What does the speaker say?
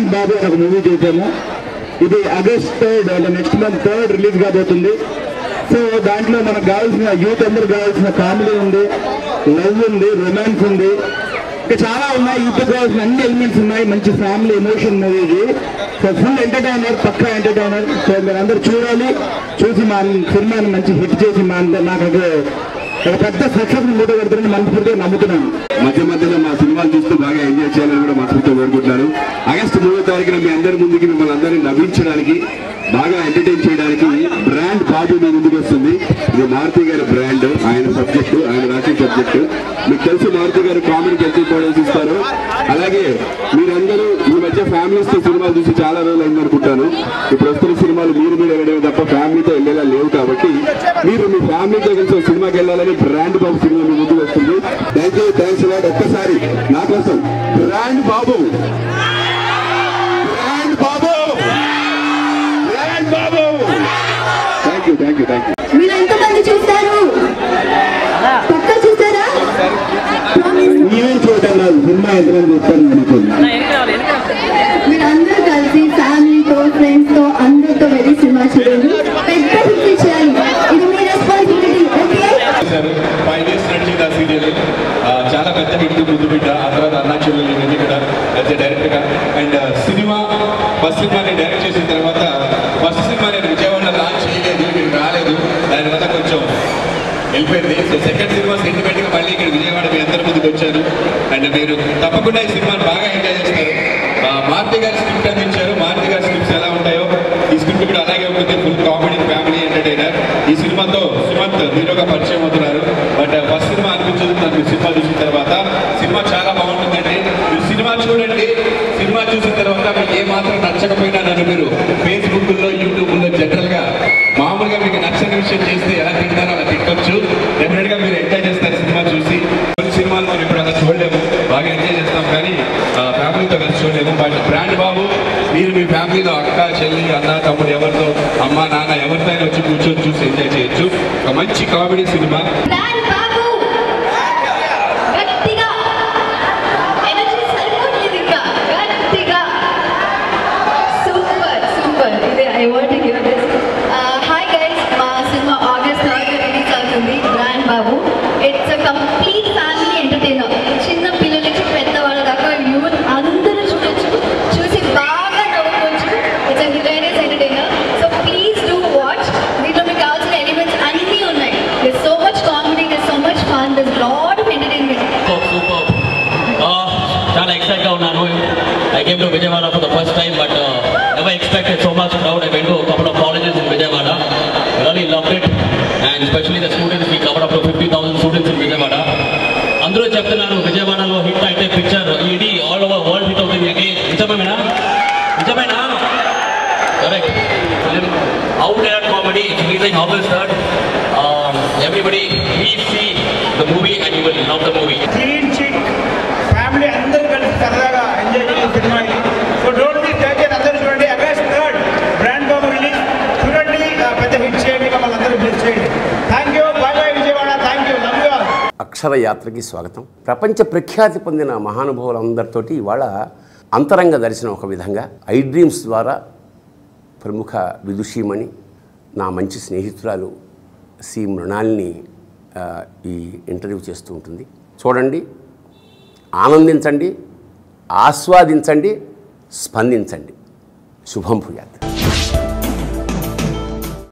brand బాబు అని ఒక movie చేశాము ఇది ఆగస్ట్ థర్డ్ అంటే నెక్స్ట్ మంత్ థర్డ్ రిలీజ్ కాబోతుంది సో దాంట్లో మనకు కావాల్సిన యూత్ అందరు కావాల్సిన కామెడీ ఉంది లవ్ ఉంది రొమాన్స్ ఉంది ఇంకా చాలా ఉన్నాయి యూత్ కావాల్సిన అన్ని ఎలిమెంట్స్ ఉన్నాయి మంచి ఫ్యామిలీ ఎమోషన్ మూవీ ఇది సో ఫుల్ ఎంటర్టైనర్ పక్కా ఎంటర్టైనర్ సో మీరు అందరూ చూడాలి చూసి మా సినిమాని మంచి హిట్ చేసి మా అందరూ నాకు అది ఒక పెద్ద సక్సెస్ మూట పెడతారని మనస్ఫూర్తిగా నమ్ముతున్నాను మధ్య మధ్యలో మా సినిమాలు చూస్తూ బాగా ఎంజాయ్ చేయాలని కూడా మనసుతో కోరుకుంటున్నాను ఆగస్టు మూడో తారీఖున మీ అందరి ముందుకి మిమ్మల్ని అందరినీ నవ్వించడానికి బాగా ఎంటర్టైన్ చేయడానికి బ్రాండ్ బాబు మీ ముందుకు వస్తుంది ఇది మారుతి గారి బ్రాండ్ ఆయన సబ్జెక్టు ఆయన రాసిన సబ్జెక్టు మీకు తెలుసు మారుతి గారు కామెడీకి ఎంత ఇంపార్టెన్స్ ఇస్తారు అలాగే మీరందరూ ఈ మధ్య ఫ్యామిలీస్ తో సినిమాలు చూసి చాలా రోజులు అయింది అనుకుంటాను ఇప్పుడు వస్తున్న సినిమాలు మీరు మీరు వెళ్ళడమే తప్ప ఫ్యామిలీతో వెళ్ళేలా లేవు కాబట్టి మీరు మీ ఫ్యామిలీతో కలిసి ఒక సినిమాకి వెళ్ళాలని బ్రాండ్ బాబు సినిమా మీ ముందుకు వస్తుంది థ్యాంక్ యూ థ్యాంక్స్ లాట్ ఒక్కసారి నా కోసం Brand Babu Brand Babu Brand Babu thank you thank you thank you మీరు ఎంతమంది చూస్తారు పక్క చూస్తారా ఈవెంట్ చూడటం కాదు సినిమా ఎంతమంది చూస్తాను అనుకోండి మీరు అందరూ కలిసి ఫ్యామిలీతో ఫ్రెండ్స్ తో అందరితో వెళ్ళి సినిమా చూడండి పెద్ద హిట్ చేయాలి ఇది మీ రెస్పాన్సిబిలిటీ ఓకే చేశారు ఫైవ్ డేస్ నడిచింది ఆ సీరియల్ ఆ, చాలా పెద్ద హిట్ ముందు బిడ్డ ఆ తర్వాత అన్నా చెల్లెలు నేను ఇక్కడ యాజ్ డైరెక్టర్ గా అండ్ సినిమా ఫస్ట్ సినిమా నేను డైరెక్ట్ చేసిన తర్వాత ఫస్ట్ సినిమా నేను విజయవాడలో లాంచ్ చేయలేదు మీరు రాలేదు దానివల్ల కొంచెం వెళ్ళిపోయింది సో సెకండ్ సినిమా సెంటిమెంట్ గా మళ్ళీ ఇక్కడ విజయవాడ మీ అందరి ముందుకు వచ్చాను అండ్ మీరు తప్పకుండా ఈ సినిమాని బాగా ఎంజాయ్ చేస్తారు ఆ, మారుతి గారి స్క్రిప్ట్ అందించారు మారుతి గారి స్క్రిప్ట్స్ ఎలా ఉంటాయో ఈ స్క్రిప్ట్ కూడా అలాగే ఉంటుంది ఫుల్ కామెడీ ఫ్యామిలీ ఎంటర్టైనర్ ఈ సినిమాతో సుమంత్ హీరోగా పరిచయం అవుతున్నారు బట్ ఫస్ట్ సినిమా అనిపించదు నాకు సినిమా చూసిన తర్వాత సినిమా చాలా బాగుంటుందండి మీరు సినిమా చూడండి సినిమా చూసిన తర్వాత మీకు ఏ మాత్రం నచ్చకపోయినా నన్ను మీరు ఫేస్బుక్లో యూట్యూబ్లో జనరల్గా మామూలుగా మీకు నచ్చని విషయం చేస్తే ఎలా తింటారో అలా తిట్టొచ్చు డెఫినెట్గా మీరు ఎంజాయ్ చేస్తారు సినిమా చూసి కొన్ని సినిమాలు మనం ఇప్పుడు అలా చూడలేము బాగా ఎంజాయ్ చేస్తాం కానీ ఆ, ఫ్యామిలీతో కలిసి చూడలేము బట్ బ్రాండ్ బాబు మీరు మీ ఫ్యామిలీలో అక్క చెల్లి అన్న తమ్ముడు ఎవరితో అమ్మ నాన్న ఎవరితో అయినా వచ్చి కూర్చొని చూసి ఎంజాయ్ చేయొచ్చు ఒక మంచి కామెడీ సినిమా బ్రాండ్ బాబు గట్టిగా ఎనర్జీ సరిపోట్లేదు ఇంకా గట్టిగా సూపర్ సూపర్ ఇది I want give this hi guys మా సినిమా ఆగస్ట్ థర్డ్ రిలీజ్ అవుతుంది Brand Babu it's a complete family entertainer చిన్న పిల్లల నుంచి పెద్దవాళ్ళ దాకా యూత్ అందరూ చూడొచ్చు చూసి బాగా నవ్వుకోవచ్చు it's a hilarious entertainer so please do watch దీంట్లో మీకు కావాల్సిన ఎలిమెంట్స్ అన్నీ ఉన్నాయి this so much comedy this so much fun this lot of entertainment super చాలా ఎక్సైట్ గా ఉన్నాను I came to Vijayawada for the first time but never expected so much crowd I went to couple of colleges in Vijayawada really love it and specially the students we cover up to fifty thousand students in Vijayawada అందరూ చెప్తున్నారు విజయవాడలో hit అయితే picture ఇది all over world hit అవుతుంది అని నిజమేనా నిజమేనా correct out air comedy releasing August third everybody please see the movie and you will love the movie clean chit family అందరూ కలిసి సరదాగా ఎంజాయ్ చేసే సినిమా ఇది సో డోంట్ మిస్ టేక్ అందరూ చూడండి August third Brand Babu release చూడండి ఆ, పెద్ద హిట్ చేయండి మమ్మల్ని అందరూ బ్లెస్ చేయండి thank you bye bye Vijayawada thank you love you all అక్షర యాత్రకి స్వాగతం ప్రపంచ ప్రఖ్యాతి పొందిన మహానుభావులందరితోటి ఇవాళ అంతరంగ దర్శనం ఒక విధంగా ఐ డ్రీమ్స్ ద్వారా ప్రముఖ విదుషీమణి నా మంచి స్నేహితురాలు సి మృణాల్ని ఆ, ఈ ఇంటర్వ్యూ చేస్తూ ఉంటుంది చూడండి ఆనందించండి ఆస్వాదించండి స్పందించండి శుభం భూయాత్